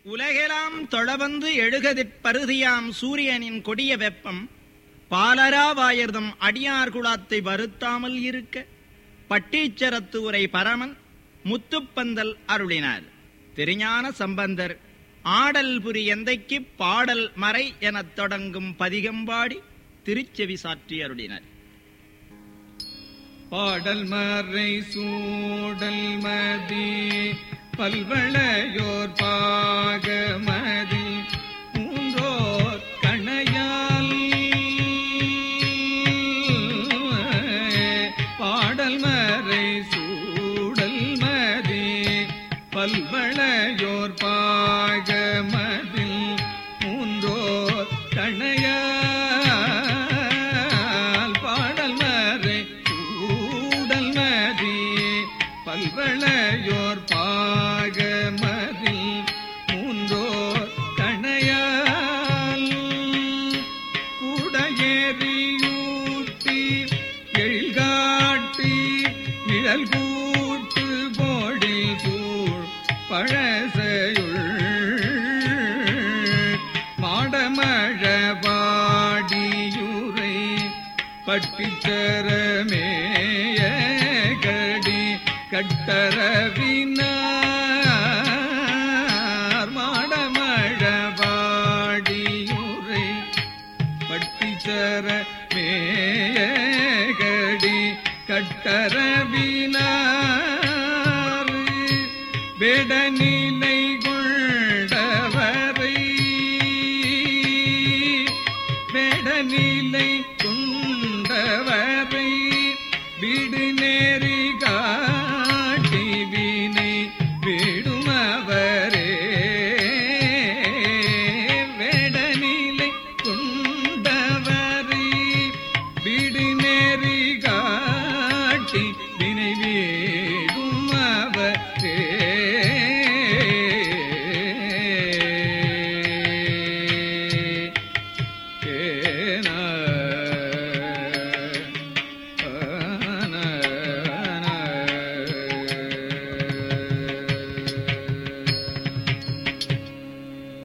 உலகெலாம் தொழவந்து எழுகதிற் பருதியாம் சூரியனின் கொடிய வெப்பம் பாலராவாயர்தம் அடியார் குலாத்தை வருத்தாமல் இருக்க பட்டீச்சரத்து உரை பரமன் முத்துப்பந்தல் அருளினார் திருஞான சம்பந்தர் ஆடல் புரி எந்தைக்கு பாடல் மறை எனத் தொடங்கும் பதிகம்பாடி திருச்செவி சாற்றி அருளினார் பாடல் மறை சூடல் மதி பல்வளையோர் பாகமதி மூன்றோர் கணையால் பாடல் மறை சூடல் மதி பல்வளையோர் பாகமதில் மூன்றோர் கணையால் பாடல் மறை சூடல் மதி பல்வளையோர் பாகமதில் மூன்றோர் கணையால் கூட ஏறியூட்டி எழில்காட்டி நிழல் கூட்டு போடி சூழ் பழசையுள் மாடமழ பாடியுரை பட்டிச்சரமேய கடி கட்டரவினார் மாடமழ பாடியுரை பட்டிச்சர மேயகடி கட்டரவினார் வேடநிலை கொண்டவரை வேடநிலை கொண்டவரை வீடு நேரி காட்டி வினை விடும் அவர்